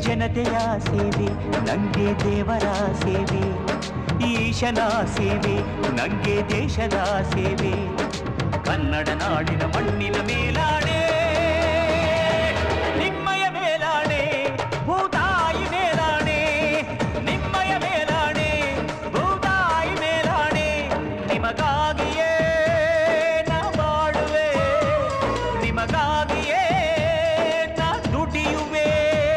ಜನತೆಯ ಸೇವೆ ನಂಗೆ ದೇವರ ಸೇವೆ ಈಶನ ಸೇವೆ ನಂಗೆ ದೇಶದ ಸೇವೆ ಕನ್ನಡ ನಾಡಿನ ಮಣ್ಣಿನ ಮೇಲಾಣೆ ನಿಮ್ಮಯ ಮೇಲಾಣೆ ಭೂತಾಯಿ ಮೇಲಾಣೆ ನಿಮ್ಮಯ ಮೇಲಾಣೆ ಭೂತಾಯಿ ಮೇಲಾಣೆ ನಿಮಗಾಗಿಯೇ ನಾ ಬಾಳುವೆ ನಿಮಗಾಗಿಯೇ ನಾ ದುಡಿಯುವೆ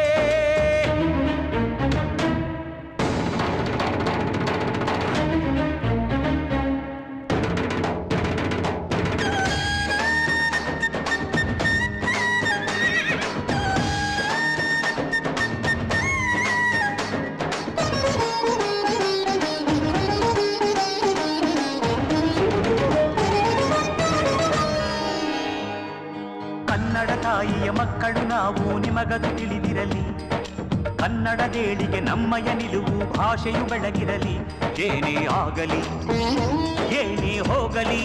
ಕನ್ನಡ ತಾಯಿಯ ಮಕ್ಕಳು ನಾವು ನಿಮಗದು ತಿಳಿದಿರಲಿ ಕನ್ನಡ ದೇಳಿಗೆ ನಮ್ಮಯ ನಿಲುವು ಭಾಷೆಯು ಬೆಳಗಿರಲಿ ಏನೇ ಆಗಲಿ ಏನೇ ಹೋಗಲಿ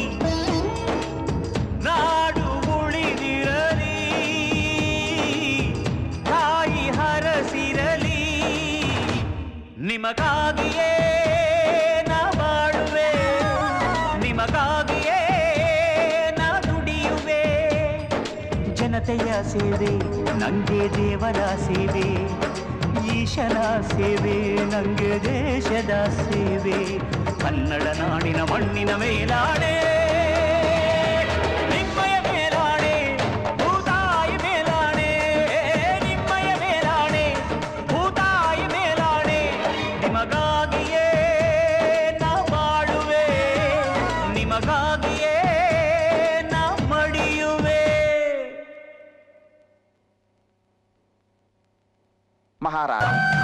ನಾಡು ಉಳಿದಿರಲಿ ತಾಯಿ ಹರಸಿರಲಿ ನಿಮಗಾಗಿಯೇ ನಾ ಬಾಳುವೆ ನಿಮಗಾಗಿಯೇ ನಾ ದುಡಿಯುವೆ ಜನತೆಯ ಸೇವೆ ನಂಗೆ ದೇವರ ಸೇವೆ ಈಶನ ಸೇವೆ ನಂಗೆ ದೇಶದ ಸೇವೆ ಕನ್ನಡ ನಾಡಿನ ಮಣ್ಣಿನ ಮೇಲಾಣೆ ನಿಮ್ಮಯ ಮೇಲಾಣೆ ಭೂತಾಯಿ ಮೇಲಾಣೆ ನಿಮ್ಮಯ ಮೇಲಾಣೆ ಭೂತಾಯಿ ಮೇಲಾಣೆ ನಿಮಗಾಗಿಯೇ ನಾ ಬಾಳುವೆ ನಿಮಗಾಗಿಯೇ ನಾ ಮಡಿಯುವೆ ಮಹಾರಾಜ